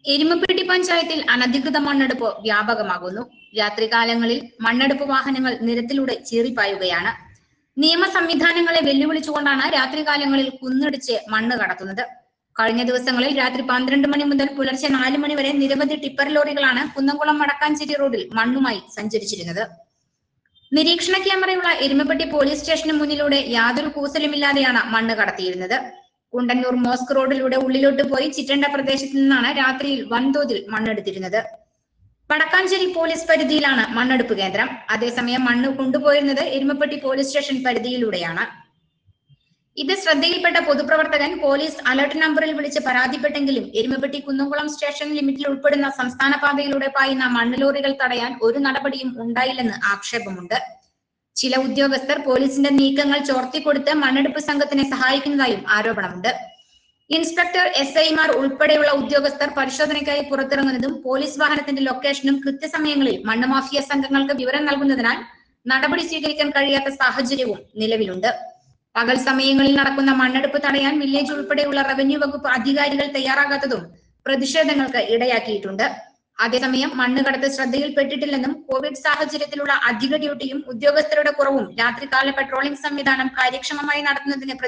എരുമപ്പെട്ടി പഞ്ചായത്തിൽ അനധികൃത മണ്ണെടുപ്പ് വ്യാപകമാകുന്നു രാത്രികാലങ്ങളിൽ മണ്ണെടുപ്പ് വാഹനങ്ങൾ നിരത്തിലൂടെ ചീറിപ്പായുകയാണ് നിയമ സംവിധാനങ്ങളെ വെല്ലുവിളിച്ചുകൊണ്ടാണ് രാത്രികാലങ്ങളിൽ കുന്നിടിച്ച് മണ്ണ് കടത്തുന്നത് കഴിഞ്ഞ ദിവസങ്ങളിൽ രാത്രി പന്ത്രണ്ട് മണി മുതൽ പുലർച്ചെ നാല് മണി വരെ നിരവധി ടിപ്പർ ലോറികളാണ് കുന്നംകുളം വടക്കാഞ്ചേരി റോഡിൽ മണ്ണുമായി സഞ്ചരിച്ചിരുന്നത് നിരീക്ഷണ ക്യാമറയുള്ള എരുമപ്പെട്ടി പോലീസ് സ്റ്റേഷന് മുന്നിലൂടെ യാതൊരു കൂസലുമില്ലാതെയാണ് മണ്ണ് കടത്തിയിരുന്നത് കുണ്ടന്നൂർ മോസ്ക് റോഡിലൂടെ ഉള്ളിലോട്ട് പോയി ചിറ്റണ്ട പ്രദേശത്ത് നിന്നാണ് രാത്രിയിൽ വൻതോതിൽ മണ്ണെടുത്തിരുന്നത് വടക്കാഞ്ചേരി പോലീസ് പരിധിയിലാണ് മണ്ണെടുപ്പ് കേന്ദ്രം അതേസമയം മണ്ണ് കൊണ്ടുപോയിരുന്നത് എരുമപ്പെട്ടി പോലീസ് സ്റ്റേഷൻ പരിധിയിലൂടെയാണ് ഇത് ശ്രദ്ധയിൽപ്പെട്ട പൊതുപ്രവർത്തകൻ പോലീസ് അലർട്ട് നമ്പറിൽ വിളിച്ച് പരാതിപ്പെട്ടെങ്കിലും എരുമപ്പെട്ടി കുന്നംകുളം സ്റ്റേഷൻ ലിമിറ്റിൽ ഉൾപ്പെടുന്ന സംസ്ഥാന പാതയിലൂടെ പായുന്ന മണ്ണ് ലോറികൾ തടയാൻ ഒരു നടപടിയും ഉണ്ടായില്ലെന്ന് ആക്ഷേപമുണ്ട് ചില ഉദ്യോഗസ്ഥർ പോലീസിന്റെ നീക്കങ്ങൾ ചോർത്തിക്കൊടുത്ത് മണ്ണെടുപ്പ് സംഘത്തിനെ സഹായിക്കുന്നതായും ആരോപണമുണ്ട് ഇൻസ്പെക്ടർ എസ് ഐമാർ ഉൾപ്പെടെയുള്ള ഉദ്യോഗസ്ഥർ പരിശോധനയ്ക്കായി പുറത്തിറങ്ങുന്നതും പോലീസ് വാഹനത്തിന്റെ ലൊക്കേഷനും കൃത്യസമയങ്ങളിൽ മണ്ണ് മാഫിയ സംഘങ്ങൾക്ക് വിവരം നൽകുന്നതിനാൽ നടപടി സ്വീകരിക്കാൻ കഴിയാത്ത സാഹചര്യവും നിലവിലുണ്ട് പകൽ സമയങ്ങളിൽ നടക്കുന്ന മണ്ണെടുപ്പ് തടയാൻ വില്ലേജ് ഉൾപ്പെടെയുള്ള റവന്യൂ വകുപ്പ് അധികാരികൾ തയ്യാറാകാത്തതും പ്രതിഷേധങ്ങൾക്ക് ഇടയാക്കിയിട്ടുണ്ട് അതേസമയം മണ്ണ് കടത്ത് ശ്രദ്ധയിൽപ്പെട്ടിട്ടില്ലെന്നും കോവിഡ് സാഹചര്യത്തിലുള്ള അധിക ഡ്യൂട്ടിയും ഉദ്യോഗസ്ഥരുടെ കുറവും രാത്രികാല പെട്രോളിംഗ് സംവിധാനം കാര്യക്ഷമമായി നടത്തുന്നതിന്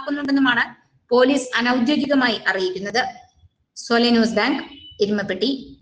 പ്രതികൂലമാക്കുന്നുണ്ടെന്നുമാണ് പോലീസ് അനൌദ്യോഗികമായി അറിയിക്കുന്നത് സോലെ ന്യൂസ് ബാങ്ക് എരുമപ്പെട്ടി